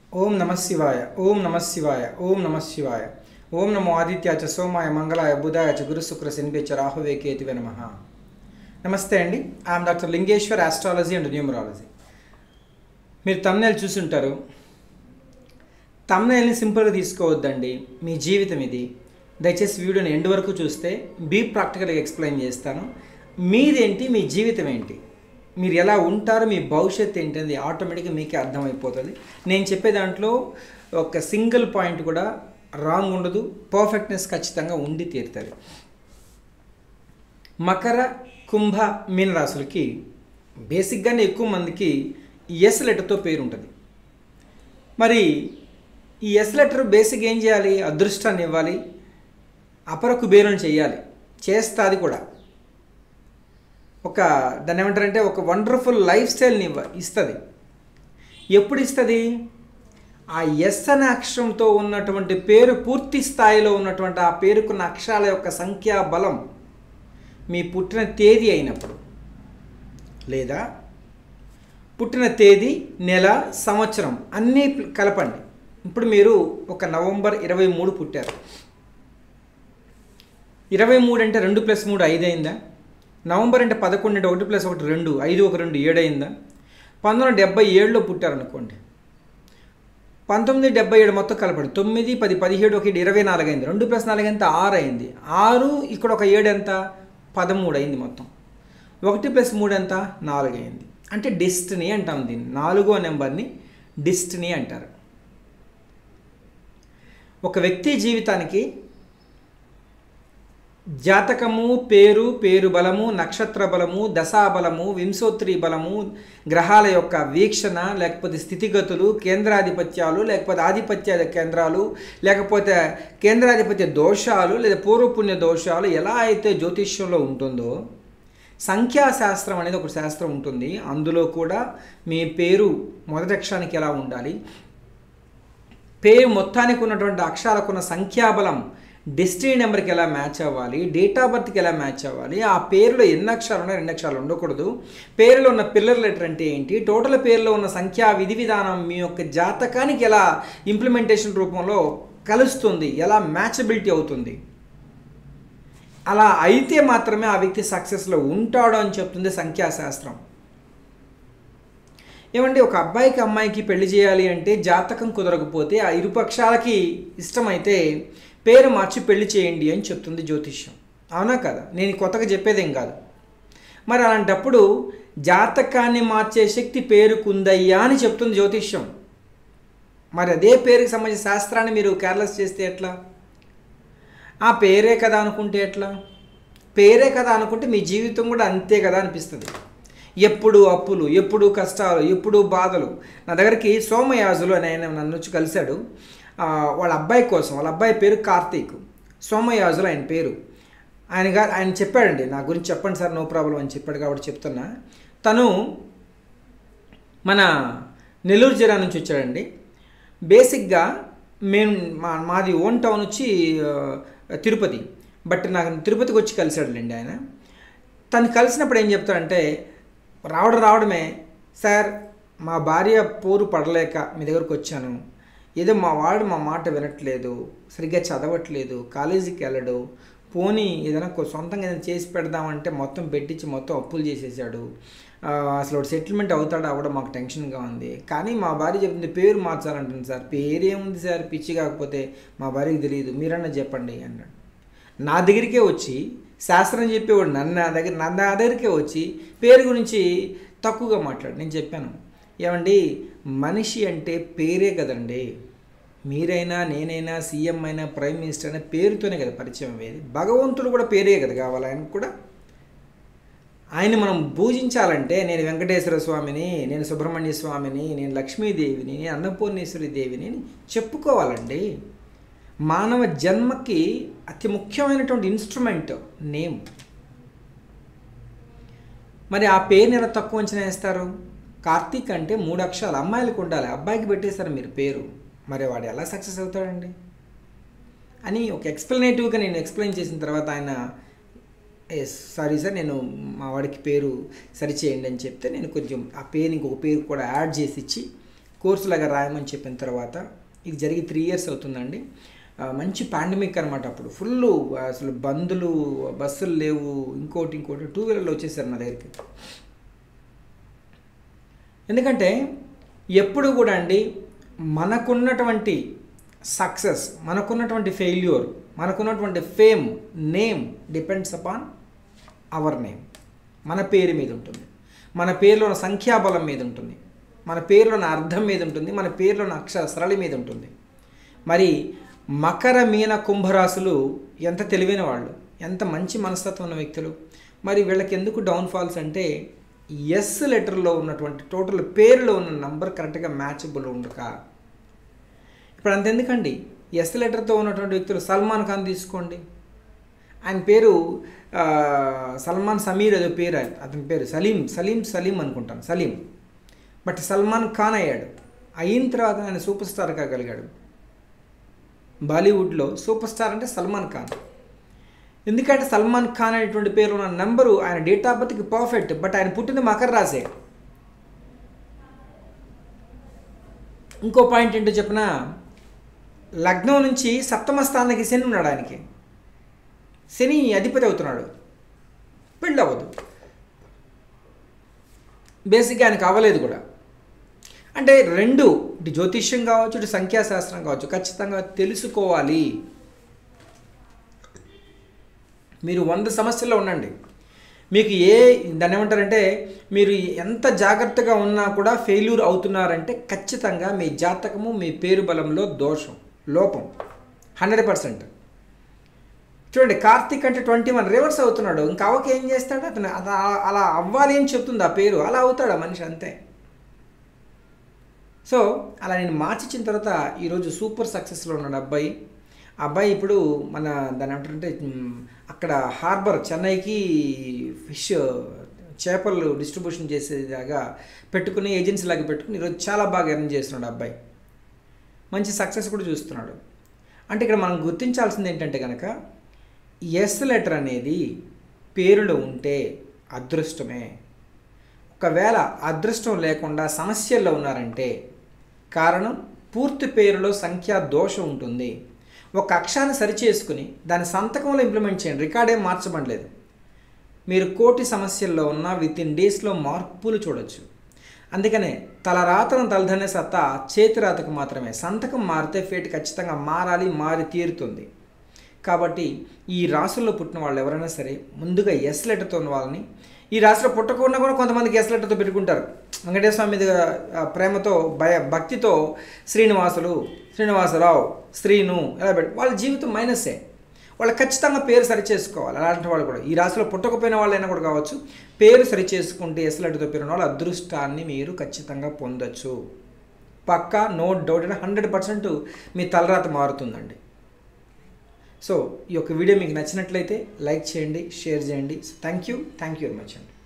ఓం నమ శివాయ ఓం నమ శివాయ ఓం నమ శివాయ ఓం నమో ఆదిత్యాయ చ సోమాయ మంగళాయ బుధాయ చ గురు శుక్ర శనిపేచ రాహువే కేతువే నమ నమస్తే అండి I'm doctor Lingeshwar astrology and numerology మీరు తమ్నేల్ చూసుంటారు తమ్నేల్ని సింపుల్గా తీసుకోవద్దండి మీ జీవితం ఇది దయచేసి వీడియోని ఎండ్ వరకు చూస్తే బీ ప్రాక్టికల్గా ఎక్స్ప్లెయిన్ చేస్తాను మీదేంటి మీ జీవితం ఏంటి మీరు ఎలా ఉంటారు మీ భవిష్యత్తు ఏంటి అనేది ఆటోమేటిక్గా మీకే అర్థమైపోతుంది నేను చెప్పే దాంట్లో ఒక సింగిల్ పాయింట్ కూడా రాంగ్ ఉండదు పర్ఫెక్ట్నెస్ ఖచ్చితంగా ఉండి తీరుతుంది మకర కుంభ మీన రాశులకి బేసిక్గానే ఎక్కువ మందికి ఎస్ లెటర్తో పేరు ఉంటుంది మరి ఈ ఎస్ లెటర్ బేసిక్ ఏం చేయాలి అదృష్టాన్ని ఇవ్వాలి అపర కుబేరుని చేయాలి చేస్తుంది కూడా ఒక దాన్ని ఏమంటారంటే ఒక వండర్ఫుల్ లైఫ్ స్టైల్ని ఇవ్వ ఇస్తుంది ఎప్పుడు ఇస్తుంది ఆ ఎస్ అనే అక్షరంతో ఉన్నటువంటి పేరు పూర్తి స్థాయిలో ఉన్నటువంటి ఆ పేరుకున్న అక్షరాల యొక్క సంఖ్యా బలం మీ పుట్టిన తేదీ అయినప్పుడు లేదా పుట్టిన తేదీ నెల సంవత్సరం అన్నీ కలపండి ఇప్పుడు మీరు ఒక నవంబర్ ఇరవై మూడు పుట్టారు ఇరవై మూడు అంటే రెండు ప్లస్ మూడు ఐదు అయిందా నవంబర్ అంటే పదకొండు అంటే ఒకటి ప్లస్ ఒకటి రెండు ఐదు ఒక రెండు ఏడు అయిందా పంతొమ్మిది వందల డెబ్బై ఏడులో పుట్టారనుకోండి పంతొమ్మిది డెబ్బై ఏడు మొత్తం కలపండి తొమ్మిది పది పదిహేడు ఒక ఇరవై నాలుగు అయింది రెండు ప్లస్ నాలుగు ఎంత ఆరు అయింది ఆరు ఇక్కడ ఒక ఏడు ఎంత పదమూడు అయింది మొత్తం ఒకటి ప్లస్ మూడు ఎంత నాలుగు అయింది అంటే డెస్టినీ అంటాం దీన్ని నాలుగో నెంబర్ని డెస్టినీ అంటారు ఒక వ్యక్తి జీవితానికి జాతకము పేరు పేరు బలము నక్షత్ర బలము దశాబలము వింశోత్రి బలము గ్రహాల యొక్క వీక్షణ లేకపోతే స్థితిగతులు కేంద్రాధిపత్యాలు లేకపోతే ఆధిపత్య కేంద్రాలు లేకపోతే కేంద్రాధిపత్య దోషాలు లేదా పూర్వపుణ్య దోషాలు ఎలా అయితే జ్యోతిష్యంలో ఉంటుందో సంఖ్యాశాస్త్రం అనేది ఒక శాస్త్రం ఉంటుంది అందులో కూడా మీ పేరు మొదటి అక్షరానికి ఎలా ఉండాలి పేరు మొత్తానికి ఉన్నటువంటి అక్షరాలకు ఉన్న సంఖ్యాబలం డెస్టినీ నెంబర్కి ఎలా మ్యాచ్ అవ్వాలి డేట్ ఆఫ్ బర్త్కి ఎలా మ్యాచ్ అవ్వాలి ఆ పేరులో ఎన్ని అక్షరాలు ఉన్నాయి రెండు అక్షరాలు ఉండకూడదు పేరులో ఉన్న పిల్లర్ లెటర్ అంటే ఏంటి టోటల్ పేరులో ఉన్న సంఖ్యా విధి విధానం మీ యొక్క జాతకానికి ఎలా ఇంప్లిమెంటేషన్ రూపంలో కలుస్తుంది ఎలా మ్యాచబిలిటీ అవుతుంది అలా అయితే మాత్రమే ఆ వ్యక్తి సక్సెస్లో ఉంటాడు అని చెప్తుంది సంఖ్యాశాస్త్రం ఏమండి ఒక అబ్బాయికి అమ్మాయికి పెళ్లి చేయాలి అంటే జాతకం కుదరకపోతే ఆ ఇరుపక్షాలకి ఇష్టమైతే పేరు మార్చి పెళ్లి చేయండి అని చెప్తుంది జ్యోతిష్యం అవునా కదా నేను కొత్తగా చెప్పేదేం కాదు మరి అలాంటప్పుడు జాతకాన్ని మార్చే శక్తి పేరుకుందయ్యా అని చెప్తుంది జ్యోతిష్యం మరి అదే పేరుకి సంబంధించిన శాస్త్రాన్ని మీరు కేర్లెస్ చేస్తే ఎట్లా ఆ పేరే కదా అనుకుంటే ఎట్లా పేరే కదా అనుకుంటే మీ జీవితం కూడా అంతే కదా అనిపిస్తుంది ఎప్పుడు అప్పులు ఎప్పుడు కష్టాలు ఎప్పుడు బాధలు నా దగ్గరికి సోమయాజులు అని ఆయన నన్ను వచ్చి కలిశాడు వాళ్ళ అబ్బాయి కోసం వాళ్ళ అబ్బాయి పేరు కార్తీక్ సోమయాజులు ఆయన పేరు ఆయన గారు ఆయన చెప్పాడండి నా గురించి చెప్పండి సార్ నో ప్రాబ్లం అని చెప్పాడు కాబట్టి చెప్తున్నా తను మన నెల్లూరు జిల్లా నుంచి వచ్చాడండి బేసిక్గా మేము మా మాది ఓన్ టౌన్ వచ్చి తిరుపతి బట్ నాకు తిరుపతికి వచ్చి కలిశాడులేండి ఆయన తను కలిసినప్పుడు ఏం చెప్తాడంటే రావడం రావడమే సార్ మా భార్య పోరు పడలేక మీ దగ్గరకు వచ్చాను ఏదో మా వాడు మా మాట వినట్లేదు సరిగ్గా చదవట్లేదు కాలేజీకి వెళ్ళడు పోనీ ఏదైనా సొంతంగా ఏదైనా చేసి పెడదామంటే మొత్తం పెట్టించి మొత్తం అప్పులు చేసేసాడు అసలు సెటిల్మెంట్ అవుతాడా అవ్వడం మాకు టెన్షన్గా ఉంది కానీ మా భార్య చెప్తుంది పేరు మార్చాలంటుంది సార్ పేరేముంది సార్ పిచ్చి కాకపోతే మా భార్యకి తెలియదు మీరన్నా చెప్పండి అన్నాడు నా దగ్గరికే వచ్చి శాస్త్రం చెప్పేవాడు నన్ను నా దగ్గర నా దగ్గరికే వచ్చి పేరు గురించి తక్కువగా మాట్లాడు నేను చెప్పాను ఏమండి మనిషి అంటే పేరే కదండి మీరైనా నేనైనా సీఎం అయినా ప్రైమ్ మినిస్టర్ అయినా పేరుతోనే కదా పరిచయం అయ్యేది భగవంతుడు కూడా పేరే కదా కావాలి ఆయనకు కూడా ఆయన మనం పూజించాలంటే నేను వెంకటేశ్వర స్వామిని నేను సుబ్రహ్మణ్య స్వామిని నేను లక్ష్మీదేవిని నేను అన్నపూర్ణేశ్వరి దేవిని చెప్పుకోవాలండి మానవ జన్మకి అతి ముఖ్యమైనటువంటి ఇన్స్ట్రుమెంట్ నేమ్ మరి ఆ పేరుని ఎలా తక్కువ అంచనా వేస్తారు కార్తీక్ అంటే మూడు అక్షరాలు అమ్మాయిలకు ఉండాలి అబ్బాయికి పెట్టేశారు మీరు పేరు మరి వాడు ఎలా సక్సెస్ అవుతాడండి అని ఒక ఎక్స్ప్లెనేటివ్గా నేను ఎక్స్ప్లెయిన్ చేసిన తర్వాత ఆయన సారీ సార్ నేను మా వాడికి పేరు సరిచేయండి అని చెప్తే నేను కొంచెం ఆ పేరు ఇంకొక పేరు కూడా యాడ్ చేసి ఇచ్చి కోర్సు లాగా రాయమని చెప్పిన తర్వాత ఇది జరిగి త్రీ ఇయర్స్ అవుతుందండి ఆ, మంచి పాండమిక్ అనమాట అప్పుడు ఫుల్ అసలు బందులు బస్సులు లేవు ఇంకోటి ఇంకోటి టూ వీలర్లో వచ్చేసారు నా దగ్గరికి ఎందుకంటే ఎప్పుడు కూడా అండి మనకున్నటువంటి సక్సెస్ మనకున్నటువంటి ఫెయిల్యూర్ మనకున్నటువంటి fame name depends upon our name మన పేరు మీద ఉంటుంది మన పేరులో ఉన్న సంఖ్యాబలం మీద ఉంటుంది మన పేరులో ఉన్న అర్థం మీద ఉంటుంది మన పేరులో ఉన్న అక్షర సరళి మీద ఉంటుంది మరి మకర మీన కుంభరాశులు ఎంత తెలివైన వాళ్ళు ఎంత మంచి మనస్తత్వం ఉన్న వ్యక్తులు మరి వీళ్ళకి ఎందుకు డౌన్ఫాల్స్ అంటే ఎస్ లెటర్లో ఉన్నటువంటి టోటల్ పేరులో ఉన్న నంబర్ కరెక్ట్గా మ్యాచబుల్ ఉండక ఇప్పుడు అంతెందుకండి ఎస్ లెటర్తో ఉన్నటువంటి వ్యక్తులు సల్మాన్ ఖాన్ తీసుకోండి ఆయన పేరు ఆ, సల్మాన్ సమీర్ ఏదో పేరు ఆయన అతని పేరు సలీం సలీం సలీం అనుకుంటాను సలీం బట్ సల్మాన్ ఖాన్ అయ్యాడు అయిన తర్వాత ఆయన సూపర్ స్టార్ కాగలిగాడు బాలీవుడ్లో సూపర్ స్టార్ అంటే సల్మాన్ ఖాన్ ఎందుకంటే సల్మాన్ ఖాన్ అనేటువంటి పేరు ఉన్న నెంబరు ఆయన డేట్ ఆఫ్ బర్త్కి పర్ఫెక్ట్ బట్ ఆయన పుట్టింది మకర రాసే ఇంకో పాయింట్ ఏంటో చెప్పిన లగ్నం నుంచి సప్తమ స్థానానికి శని ఉన్నాడు ఆయనకి శని అధిపతి అవుతున్నాడు పెళ్ళి అవ్వదు బేసిక్గా ఆయనకు అవ్వలేదు కూడా అంటే రెండు ఇటు జ్యోతిష్యం కావచ్చు ఇటు సంఖ్యాశాస్త్రం కావచ్చు ఖచ్చితంగా తెలుసుకోవాలి మీరు వంద సమస్యల్లో ఉండండి మీకు ఏ దాన్ని ఏమంటారంటే మీరు ఎంత జాగ్రత్తగా ఉన్నా కూడా ఫెయిల్యూర్ అవుతున్నారంటే ఖచ్చితంగా మీ జాతకము మీ పేరు బలంలో దోషం లోపం హండ్రెడ్ పర్సెంట్ చూడండి కార్తీక్ అంటే ట్వంటీ వన్ రివర్స్ అవుతున్నాడు ఇంకా అవకి ఏం చేస్తాడు అతను అత- అలా అవ్వాలి అని చెప్తుంది ఆ పేరు అలా అవుతాడు ఆ మనిషి అంతే సో అలా నేను మార్చిచ్చిన తర్వాత ఈరోజు సూపర్ సక్సెస్లో ఉన్నాడు అబ్బాయి ఆ అబ్బాయి ఇప్పుడు మన దాని ఏమంటారంటే మ్, అక్కడ హార్బర్ చెన్నైకి ఫిష్ చేపలు డిస్ట్రిబ్యూషన్ చేసేలాగా పెట్టుకుని ఏజెన్సీ లాగా పెట్టుకుని ఈరోజు చాలా బాగా ఎర్న్ చేస్తున్నాడు ఆ అబ్బాయి మంచి సక్సెస్ కూడా చూస్తున్నాడు అంటే ఇక్కడ మనం గుర్తించాల్సింది ఏంటంటే కనుక ఎస్ లెటర్ అనేది పేరులో ఉంటే అదృష్టమే ఒకవేళ అదృష్టం లేకుండా సమస్యల్లో ఉన్నారంటే కారణం పూర్తి పేరులో సంఖ్యా దోషం ఉంటుంది ఒక అక్షరాన్ని సరిచేసుకుని దాని సంతకంలో ఇంప్లిమెంట్ చేయండి రికార్డ్ ఏం మార్చబడలేదు మీరు కోటి సమస్యల్లో ఉన్న విత్ ఇన్ డేస్లో మార్పులు చూడొచ్చు అందుకనే తలరాతను తలదనే సత్తా చేతి రాతకు మాత్రమే సంతకం మారితే ఫేట్ ఖచ్చితంగా మారాలి మారి తీరుతుంది కాబట్టి ఈ రాసుల్లో పుట్టిన వాళ్ళు ఎవరైనా సరే ముందుగా ఎస్ లెటర్తో ఉన్న వాళ్ళని ఈ రాశిలో పుట్టకుండా కూడా కొంతమందికి ఎస్ లెటర్తో పెట్టుకుంటారు వెంకటేశ్వర స్వామి మీద ఆ, ప్రేమతో భయ భక్తితో శ్రీనివాసులు శ్రీనివాసరావు శ్రీను ఇలా పెట్టి వాళ్ళ జీవితం మైనసే వాళ్ళు ఖచ్చితంగా పేరు సరి చేసుకోవాలి అలాంటి వాళ్ళు కూడా ఈ రాశిలో పుట్టకపోయిన వాళ్ళైనా కూడా కావచ్చు పేరు సరి చేసుకుంటే ఎస్ లెటర్తో పేరున్న వాళ్ళు అదృష్టాన్ని మీరు ఖచ్చితంగా పొందొచ్చు పక్కా నో డౌట్ అంటే హండ్రెడ్ పర్సెంట్ మీ తలరాత మారుతుందండి సో ఈ యొక్క వీడియో మీకు నచ్చినట్లయితే లైక్ చేయండి షేర్ చేయండి thank you thank you very much అండి